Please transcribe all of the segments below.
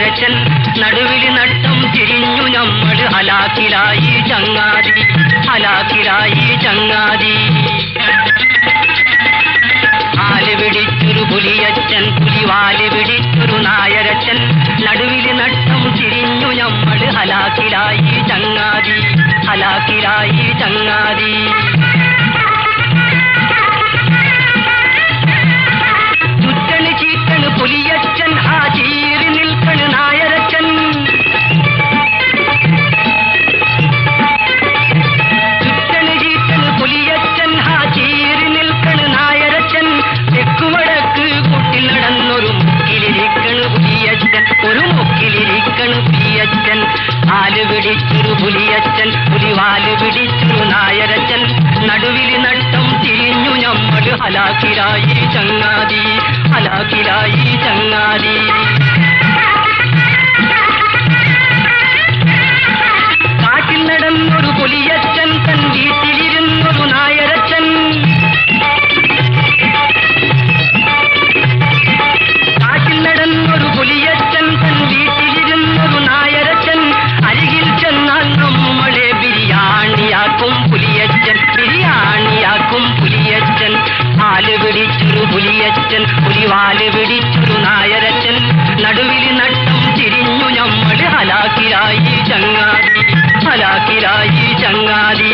നായരച്ചൻ നടുവിൽ നട്ടം തിരിഞ്ഞു നമ്മൾ ഹലാക്കിലായി ചങ്ങാതി ഹലാക്കിലായി ചങ്ങാതി ആല് പിടിച്ചൊരു പുലിയച്ചൻ പുലിവാല് പിടിച്ചൊരു നായരച്ചൻ നടുവിൽ നട്ടം തിരിഞ്ഞു നമ്മൾ ഹലാക്കിലായി ചങ്ങാതി ഹലാക്കിലായി ചങ്ങാതി ചുറ്റണ് ചീറ്റണ് പുലിയച്ചൻ ആ ചീറി നിൽക്കണ് നായരച്ചൻ ചുറ്റണ് ചീറ്റണ് പുലിയച്ചൻ ആ ചീറി നിൽക്കണ് നായരച്ചൻ തെക്കുവടക്ക് കുട്ടിൽ നടന്നൊരു മുക്കിലിരിക്കണ് പുലിയച്ചൻ ഒരു മുക്കിലിരിക്കണ് പുലിയച്ചൻ ആല് പിടിച്ചൊരു പുലിയച്ചൻ പുലിവാല് പിടിച്ചൊരു നായരച്ചൻ നടുവിൽ നട്ടം തിരിഞ്ഞു നമ്മൾ ഹലാക്കിലായി ചങ്ങാതി ഹലാക്കിലായി ചങ്ങാതി കാട്ടിൽ നടന്നൊരു പുലിയച്ചൻ തൻ വീട്ടിലിരുന്നൊരു നായരച്ചൻ കാട്ടിൽ നടന്നൊരു പുലിയച്ചൻ തൻ വീട്ടിലിരുന്നൊരു നായരച്ചൻ അരികിൽ ചെന്നാൽ നമ്മളെ ബിരിയാണിയാക്കും പുലിയച്ചൻ ബിരിയാണിയാക്കും പുലിയച്ചൻ ആല് പിടിച്ചൊരു പുലിയച്ചൻ പുലിവാല് പിടിച്ചൊരു നായരച്ചൻ നടുവിൽ നട്ടം തിരിഞ്ഞു നമ്മൾ ഹലാക്കിലായി ചങ്ങാതി ഹലാക്കിലായി ചങ്ങാതി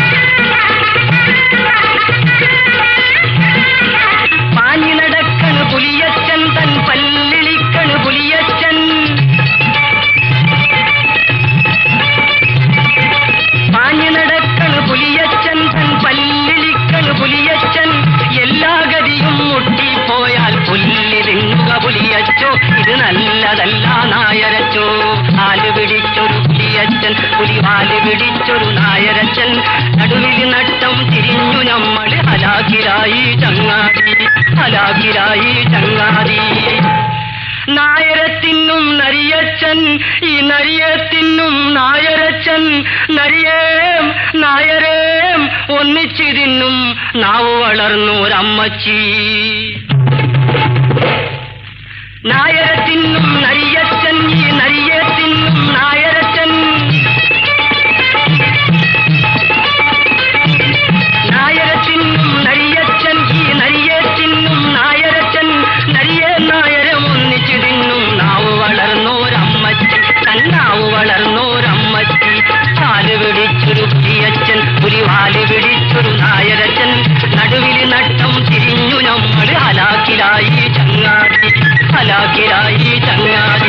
പാഞ്ഞു നടക്കണ് പുലിയച്ചൻ തൻ പല്ലിളിക്കണ് പുലിയച്ചൻ പാഞ്ഞു നടക്കണ് പുലിയച്ചൻ തൻ പല്ലിളിക്കണ് പുലിയച്ചൻ എല്ലാ ഗതിയും മുട്ടിപ്പോയാൽ പുല്ലിരുങ്ങുക പുലിയച്ചോ ഇത് നല്ലതല്ല നായരച്ചോ ആല് പിടിച്ചൊരു പുലിയച്ചൻ പുലിവാല് പിടിച്ചൊരു നായരച്ചൻ നടുവിൽ നട്ടം തിരിഞ്ഞു നമ്മൾ ഹലാക്കിലായി ചങ്ങാതി ഹലാക്കിലായി ചങ്ങാതി നായരത്തിന്നും നരിയച്ചൻ ഈ നരിയത്തിന്നും നായരച്ചൻ നരിയേം നായരേം ഒന്നിച്ചു തിന്നും നാവ് വളർന്നോരമ്മച്ചി നായരത്തിന്നും നരിയച്ചൻ ഈ നരിയത്തിന്നും നായരച്ചൻ നായരത്തിന്നും നരിയച്ചൻ ഈ നരിയത്തിന്നും നായരച്ചൻ നരിയെ നായരം ഒന്നിച്ചു തിന്നും നാവ് വളർന്നോരമ്മച്ചൻ തന്നാവ് വളർന്നോരമ്മച്ചി കാല് പിടിച്ചൊരു പുലിയച്ചൻ പുലിവാല് പിടിച്ചൊരു നായരച്ചൻ നടുവിൽ നട്ടം തിരിഞ്ഞു നമ്മൾ ഹലാക്കിലായി ചങ്ങാതി ഹലാക്കിലായി ചങ്ങാതി